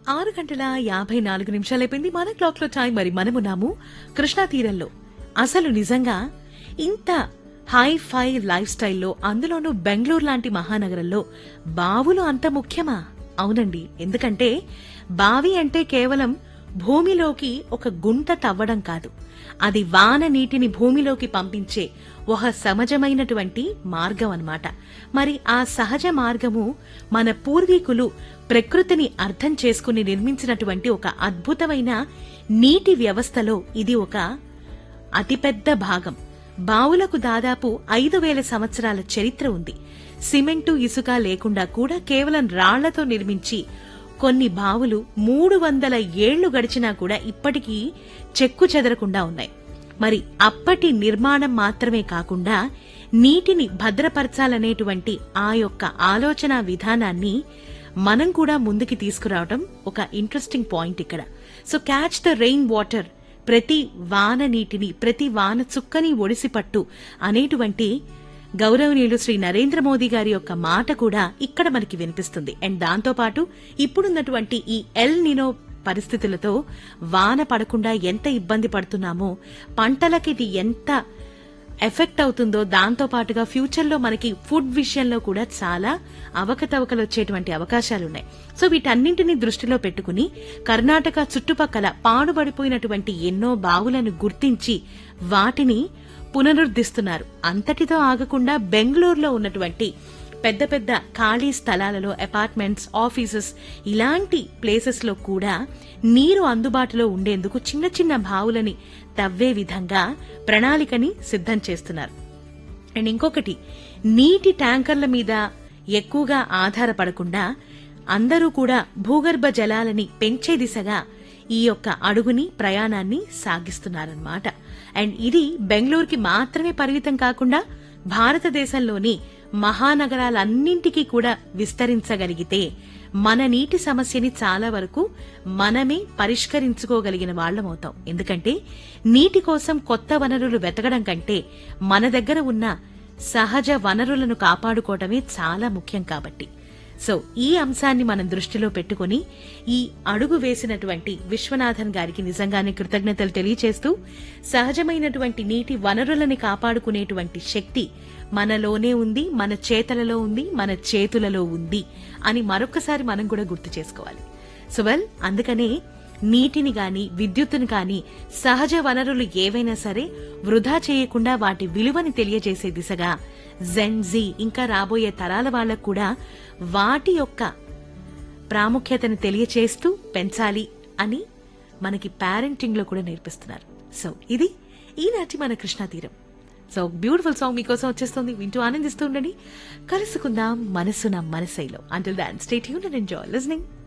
ఆరు గంటల యాభై నాలుగు నిమిషాలైపోయింది మన క్లాక్ లో టైం మరి మనమున్నాము కృష్ణా తీరంలో అసలు నిజంగా ఇంత హై ఫై లైఫ్ స్టైల్లో అందులోనూ బెంగళూరు లాంటి మహానగరంలో బావులు అంత ముఖ్యమా అవునండి ఎందుకంటే బావి అంటే కేవలం భూమిలోకి ఒక గుంట తవ్వడం కాదు అది వాన నీటిని భూమిలోకి పంపించే ఒక సహజమైనటువంటి మార్గం అన్నమాట మరి ఆ సహజ మార్గము మన పూర్వీకులు ప్రకృతిని అర్థం చేసుకుని నిర్మించినటువంటి ఒక అద్భుతమైన నీటి వ్యవస్థలో ఇది ఒక అతిపెద్ద భాగం బావులకు దాదాపు ఐదు వేల సంవత్సరాల చరిత్ర ఉంది సిమెంటు ఇసుక లేకుండా కూడా కేవలం రాళ్లతో నిర్మించి కొన్ని బావులు మూడు వందల ఏళ్లు గడిచినా కూడా ఇప్పటికీ చెక్కు చెదరకుండా ఉన్నాయి మరి అప్పటి నిర్మాణం మాత్రమే కాకుండా నీటిని భద్రపరచాలనేటువంటి ఆ యొక్క ఆలోచన విధానాన్ని మనం కూడా ముందుకి తీసుకురావడం ఒక ఇంట్రెస్టింగ్ పాయింట్ ఇక్కడ so catch the rain water ప్రతి వాన నీటిని ప్రతి వాన చుక్కని ఒడిసిపట్టు అనేటువంటి గౌరవనీయులు శ్రీ నరేంద్ర మోదీ గారి యొక్క మాట కూడా ఇక్కడ మనకి వినిపిస్తుంది అండ్ దాంతో పాటు ఇప్పుడున్నటువంటి ఈ ఎల్ నినో పరిస్థితులతో వాన పడకుండా ఎంత ఇబ్బంది పడుతున్నామో పంటలకి ఇది ఎంత ఎఫెక్ట్ అవుతుందో దాంతో పాటుగా ఫ్యూచర్ లో మనకి ఫుడ్ విషయంలో కూడా చాలా అవకతవకలు వచ్చేటువంటి అవకాశాలున్నాయి సో వీటన్నింటినీ దృష్టిలో పెట్టుకుని కర్ణాటక చుట్టుపక్కల పాడుబడిపోయినటువంటి ఎన్నో బావులను గుర్తించి వాటిని పునరుద్ధరిస్తున్నారు అంతటితో ఆగకుండా బెంగళూరులో ఉన్నటువంటి పెద్ద పెద్ద ఖాళీ స్థలాలలో అపార్ట్మెంట్స్ ఆఫీసెస్ ఇలాంటి ప్లేసెస్ లో కూడా నీరు అందుబాటులో ఉండేందుకు చిన్న చిన్న బావులని తవ్వే విధంగా ప్రణాళికని సిద్ధం చేస్తున్నారు అండ్ ఇంకొకటి నీటి ట్యాంకర్ల మీద ఎక్కువగా ఆధారపడకుండా అందరూ కూడా భూగర్భ జలాలని పెంచే దిశగా ఈ యొక్క అడుగుని ప్రయాణాన్ని సాగిస్తున్నారన్నమాట అండ్ ఇది బెంగళూరుకి మాత్రమే పరిమితం కాకుండా భారతదేశంలోని మహానగరాలన్నింటికీ కూడా విస్తరించగలిగితే మన నీటి సమస్యని చాలా వరకు మనమే పరిష్కరించుకోగలిగిన వాళ్ళమవుతాం ఎందుకంటే నీటి కోసం కొత్త వనరులు వెతకడం కంటే మన దగ్గర ఉన్న సహజ వనరులను కాపాడుకోవటమే చాలా ముఖ్యం కాబట్టి సో ఈ అంశాన్ని మనం దృష్టిలో పెట్టుకుని ఈ అడుగు వేసినటువంటి విశ్వనాథన్ గారికి నిజంగానే కృతజ్ఞతలు తెలియచేస్తూ సహజమైనటువంటి నీటి వనరులని కాపాడుకునేటువంటి శక్తి మనలోనే ఉంది మన చేతలలో ఉంది మన చేతులలో ఉంది అని మరొకసారి మనం కూడా గుర్తు చేసుకోవాలి సో వెల్ అందుకనే నీటిని గాని విద్యుత్తుని గాని సహజ వనరులు ఏవైనా సరే వృధా చేయకుండా వాటి విలువని తెలియజేసే దిశగా జెన్జీ ఇంకా రాబోయే తరాల వాళ్లకు కూడా వాటి యొక్క ప్రాముఖ్యతను తెలియచేస్తూ పెంచాలి అని మనకి పేరెంటింగ్ లో కూడా నేర్పిస్తున్నారు సో ఇది ఈనాటి మన కృష్ణా తీరం సో బ్యూటిఫుల్ సాంగ్ మీకోసం వచ్చేస్తుంది వింటూ ఆనందిస్తూ ఉండండి కలుసుకుందాం మనసున మనసైలో అంటిల్ దాన్ స్టేట్ యూన్ అండ్ ఎంజాయ్ లిస్నింగ్